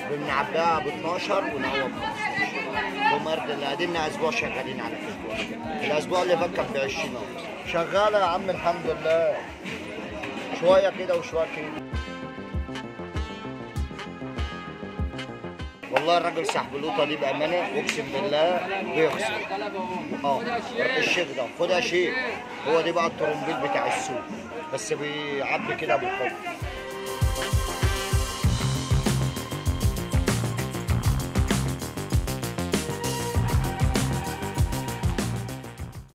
بنعبيها ب 12 ونعوض ب 15 ومرد اللي قاعدين اسبوع شغالين على كده الاسبوع اللي فات كان ب 20 اهو شغاله يا عم الحمد لله شويه كده وشويه كده والله الراجل صاحب اللوطه دي بامانه اقسم بالله بيخسر اه الشيخ ده خدها شيخ هو دي بقى الترومبيل بتاع السوق بس بيعبي كده بالحب